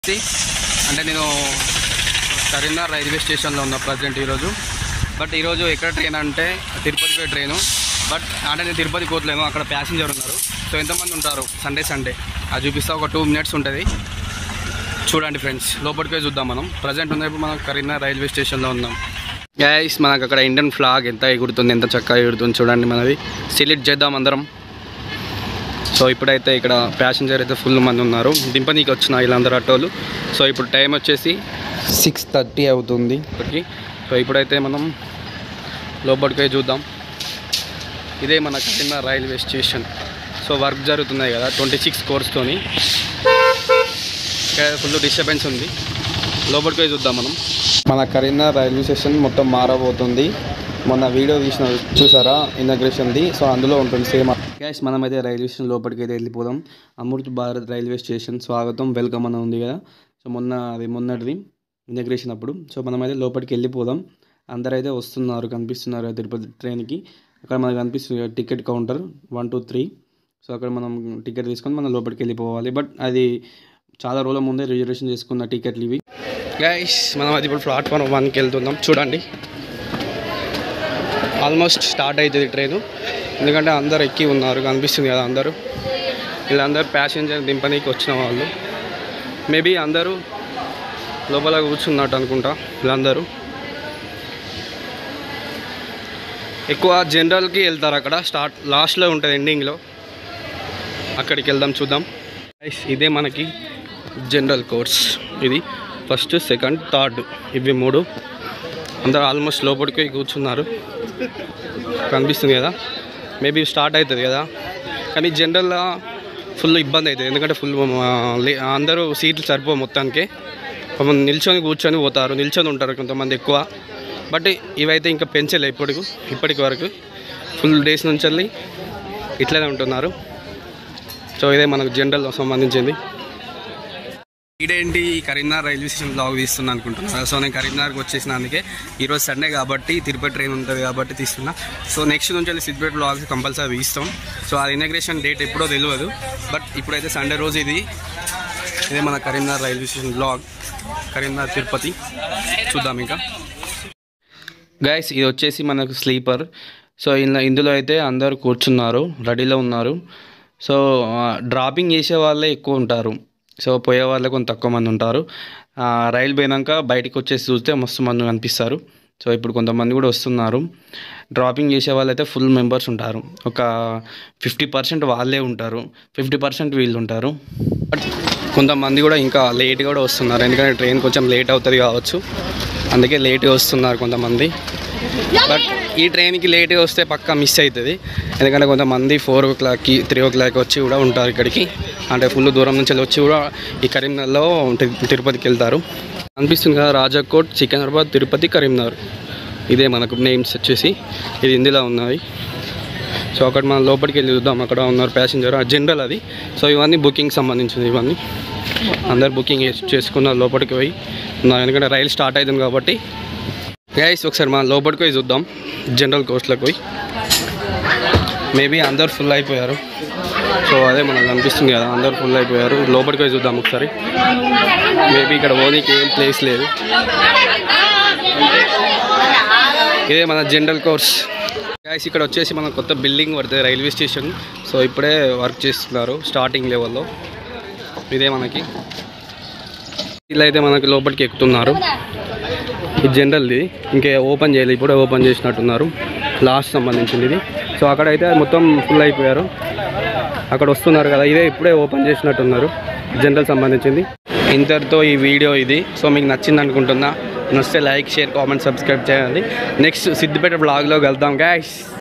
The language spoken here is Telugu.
అంటే నేను కరీంనగర్ రైల్వే స్టేషన్లో ఉన్నా ప్రజెంట్ ఈరోజు బట్ ఈరోజు ఎక్కడ ట్రైన్ అంటే తిరుపతి పోయే ట్రైను బట్ అంటే నేను తిరుపతి పోతలేను అక్కడ ప్యాసింజర్ ఉన్నారు సో ఎంతమంది ఉంటారు సండే సండే అది చూపిస్తా ఒక టూ మినిట్స్ ఉంటుంది చూడండి ఫ్రెండ్స్ లోపలికి పోయి చూద్దాం మనం ప్రజెంట్ ఉన్న ఇప్పుడు మనం కరీంనగర్ రైల్వే స్టేషన్లో ఉన్నాం గైస్ మనకు అక్కడ ఇండియన్ ఫ్లాగ్ ఎంత ఎగురుతుంది ఎంత చక్కగా ఎగురుతుంది చూడండి మనది సెలెక్ట్ చేద్దాం అందరం సో ఇప్పుడైతే ఇక్కడ ప్యాసింజర్ అయితే ఫుల్ మంది ఉన్నారు దింపనీకి వచ్చిన వీళ్ళందరూ ఆటోలు సో ఇప్పుడు టైం వచ్చేసి సిక్స్ థర్టీ అవుతుంది ఇప్పటికి సో ఇప్పుడైతే మనం లోపలికి పోయి చూద్దాం ఇదే మన చిన్న రైల్వే స్టేషన్ సో వర్క్ జరుగుతున్నాయి కదా ట్వంటీ సిక్స్ కోర్స్తోని ఇక్కడ ఫుల్ డిస్టర్బెన్స్ ఉంది లోపలికి పోయి చూద్దాం మనం మన కరీంనగర్ రైల్వే స్టేషన్ మొత్తం మారబోతుంది మొన్న వీడియో తీసిన చూసారా ఇనాగ్రేషన్ది సో అందులో ఉంటుంది సేమ్ గ్యాస్ మనమైతే రైల్వే స్టేషన్ లోపలికి అయితే వెళ్ళిపోదాం అమృత్ భారత్ రైల్వే స్టేషన్ స్వాగతం వెల్కమ్ అని ఉంది కదా సో మొన్న అది మొన్నటిది ఇనాగ్రేషన్ అప్పుడు సో మనమైతే లోపలికి వెళ్ళిపోదాం అందరైతే వస్తున్నారు కనిపిస్తున్నారు తిరుపతి ట్రైన్కి అక్కడ మనకు కనిపిస్తుంది ticket counter one two three so అక్కడ మనం టికెట్ తీసుకొని మనం లోపలికి వెళ్ళిపోవాలి బట్ అది చాలా రోజుల ముందే రిజర్వేషన్ చేసుకున్న టికెట్లు ఇవి గైస్ మనం అది ఇప్పుడు ప్లాట్ఫామ్ వన్కి వెళ్తున్నాం చూడండి ఆల్మోస్ట్ స్టార్ట్ అవుతుంది ట్రైన్ ఎందుకంటే అందరు ఎక్కి ఉన్నారు కనిపిస్తుంది కదా అందరూ వీళ్ళందరూ ప్యాసింజర్ దింపనీకి వచ్చిన వాళ్ళు మేబీ అందరూ లోపల కూర్చున్నట్టు అనుకుంటా వీళ్ళందరూ ఎక్కువ జనరల్కి వెళ్తారు అక్కడ స్టార్ట్ లాస్ట్లో ఉంటుంది ఎండింగ్లో అక్కడికి వెళ్దాం చూద్దాం Guys, ఇదే మనకి జనరల్ కోర్స్ ఇది ఫస్ట్ సెకండ్ థర్డ్ ఇవి మూడు అందరూ ఆల్మోస్ట్ లోపలికి పోయి కూర్చున్నారు కనిపిస్తుంది కదా మేబీ స్టార్ట్ అవుతుంది కదా కానీ జనరల్గా ఫుల్ ఇబ్బంది అవుతుంది ఎందుకంటే ఫుల్ అందరూ సీట్లు సరిపో మొత్తానికి కొంత నిల్చొని కూర్చొని పోతారు నిల్చొని ఉంటారు కొంతమంది ఎక్కువ బట్ ఇవైతే ఇంకా పెంచలే ఇప్పటికి ఇప్పటికి వరకు ఫుల్ డేస్ నుంచి వెళ్ళి ఇట్లనే ఉంటున్నారు సో ఇదే మనకు జనరల్ సంబంధించింది ఇదేంటి ఈ కరీంనగర్ రైల్వే స్టేషన్ బ్లాగ్ తీస్తున్నా అనుకుంటున్నా సో నేను కరీంనగర్కి వచ్చేసిన అందుకే ఈరోజు సండే కాబట్టి తిరుపతి ట్రైన్ ఉంటుంది కాబట్టి తీస్తున్నా సో నెక్స్ట్ నుంచి వెళ్ళి సిద్దిపేట బ్లాగ్స్ కంపల్సరీ తీస్తాం సో ఆ ఇనాగ్రేషన్ డేట్ ఎప్పుడో తెలియదు బట్ ఇప్పుడైతే సండే రోజు ఇది ఇదే మన Karimnagar railway station blog Karimnagar Tirupati చూద్దాం ఇంకా గైస్ ఇది వచ్చేసి మనకు స్లీపర్ సో ఇందులో ఇందులో అయితే అందరు కూర్చున్నారు రెడీలో ఉన్నారు సో ఆ, డ్రాపింగ్ చేసే వాళ్ళే ఎక్కువ ఉంటారు సో పోయే వాళ్ళే కొంత తక్కువ మంది ఉంటారు ఆ, రైలు పోయినాక బయటికి వచ్చేసి చూస్తే మస్తు మంది కనిపిస్తారు సో ఇప్పుడు కొంతమంది కూడా వస్తున్నారు డ్రాపింగ్ చేసే వాళ్ళు అయితే ఫుల్ మెంబర్స్ ఉంటారు ఒక ఫిఫ్టీ పర్సెంట్ వాళ్ళే ఉంటారు ఫిఫ్టీ పర్సెంట్ వీళ్ళు ఉంటారు బట్ కొంతమంది కూడా ఇంకా లేట్గా కూడా వస్తున్నారు ఎందుకంటే ట్రైన్ కొంచెం లేట్ అవుతుంది కావచ్చు అందుకే లేట్గా వస్తున్నారు కొంతమంది బట్ ఈ ట్రైన్కి లేట్గా వస్తే పక్కా మిస్ అవుతుంది ఎందుకంటే కొంతమంది ఫోర్ ఓ క్లాక్కి త్రీ ఓ క్లాక్ వచ్చి కూడా ఉంటారు ఇక్కడికి అంటే ఫుల్ దూరం నుంచి వచ్చి కూడా ఈ కరీంనగర్లో తి- తిరుపతికి వెళ్తారు అనిపిస్తుంది కదా రాజకోట్ సికింద్రాబాద్ తిరుపతి కరీంనగర్ ఇదే మనకు నేమ్స్ వచ్చేసి ఇది హిందీలో ఉన్నాయి సో అక్కడ మనం లోపలికి వెళ్ళి చూద్దాం అక్కడ ఉన్నారు ప్యాసింజర్ జనరల్ అది సో ఇవన్నీ బుకింగ్ సంబంధించింది ఇవన్నీ అందరు బుకింగ్ చేసి- చేసుకున్నారు లోపలికి పోయి ఉన్నారు ఎందుకంటే రైలు స్టార్ట్ అవుతుంది కాబట్టి గైస్ ఒకసారి మనం లోపలికి పోయి చూద్దాం జనరల్ కోర్స్లోకి పోయి మేబీ అందరు ఫుల్ అయిపోయారు సో అదే మనకు అనిపిస్తుంది కదా అందరు ఫుల్ అయిపోయారు లోపలికి పోయి చూద్దాం ఒకసారి మేబీ ఇక్కడ ఓనీకి ఏం ప్లేస్ లేదు ఇదే మన జనరల్ కోర్స్ గైస్ ఇక్కడ వచ్చేసి మన కొత్త బిల్డింగ్ పడుతుంది రైల్వే స్టేషన్ సో ఇప్పుడే వర్క్ చేస్తున్నారు స్టార్టింగ్ లెవెల్లో ఇదే మనకి ఇలా అయితే మనకి లోపలికి ఎక్కుతున్నారు ఇది జనరల్ది ఇంకే ఓపెన్ చేయలేదు ఇప్పుడే ఓపెన్ చేసినట్టున్నారు లాస్ట్ సంబంధించింది ఇది సో అక్కడైతే మొత్తం ఫుల్ అయిపోయారు అక్కడ వస్తున్నారు కదా ఇదే ఇప్పుడే ఓపెన్ చేసినట్టున్నారు జనరల్ సంబంధించింది ఇంతటితో ఈ వీడియో ఇది సో మీకు నచ్చింది అనుకుంటున్నా నచ్చితే లైక్ షేర్ కామెంట్ సబ్స్క్రైబ్ చేయండి నెక్స్ట్ సిద్దిపేట బ్లాగ్లో వెళ్దాం గాయస్